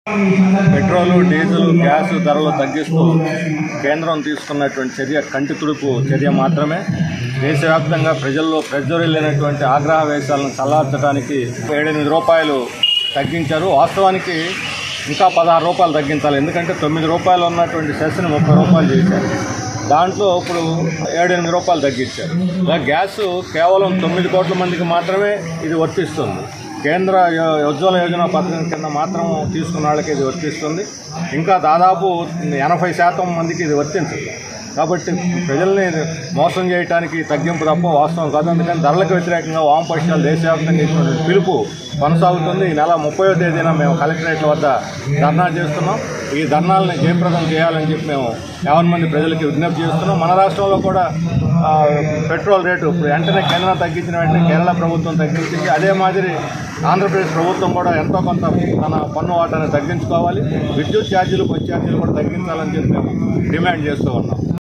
petrol diesel gas ధరలు తగ్గిస్తూ కేంద్రం తీసుకున్నటువంటి చర్య కంటి తుడుపు చర్య మాత్రమే దేశవ్యాప్తంగా ప్రజల్లో ప్రజ్వరిల్లినటువంటి ఆగ్రహ వేశాలను చల్లార్చడానికి ఏడెనిమిది రూపాయలు తగ్గించారు వాస్తవానికి ఇంకా పదహారు రూపాయలు తగ్గించాలి ఎందుకంటే తొమ్మిది రూపాయలు ఉన్నటువంటి సెస్ని ముప్పై రూపాయలు చేశారు దాంట్లో ఇప్పుడు ఏడెనిమిది రూపాయలు తగ్గించారు ఇలా గ్యాస్ కేవలం తొమ్మిది కోట్ల మందికి మాత్రమే ఇది వర్తిస్తుంది కేంద్ర యో- ఉజ్వల యోజన పథకం కింద మాత్రం తీసుకున్న వాళ్ళకి ఇది వర్తిస్తుంది ఇంకా దాదాపు ఎనభై శాతం మందికి ఇది వర్తించదు కాబట్టి ప్రజల్ని మోసం చేయడానికి తగ్గింపు తప్ప వాస్తవం కాదు అందుకని ధరలకు వ్యతిరేకంగా వామపక్షాలు దేశవ్యాప్తంగా ఇచ్చినటువంటి పిలుపు కొనసాగుతుంది ఈ నెల ముప్పయో తేదీన మేము కలెక్టరేట్ల వద్ద ధర్నా చేస్తున్నాం ఈ ధర్నాలని జయప్రదం చేయాలని చెప్పి మేము యావన్ మంది ప్రజలకి విజ్ఞప్తి చేస్తున్నాం మన రాష్ట్రంలో కూడా ఆ, పెట్రోల్ రేటు ఇప్పుడు వెంటనే కేంద్రం తగ్గించిన వెంటనే కేరళ ప్రభుత్వం తగ్గించింది అదే మాదిరి ఆంధ్రప్రదేశ్ ప్రభుత్వం కూడా ఎంతో కొంత తన పన్ను వాటాన్ని తగ్గించుకోవాలి విద్యుత్ ఛార్జీలు బస్ ఛార్జీలు కూడా తగ్గించాలని చెప్పి మేము డిమాండ్ చేస్తూ ఉన్నాం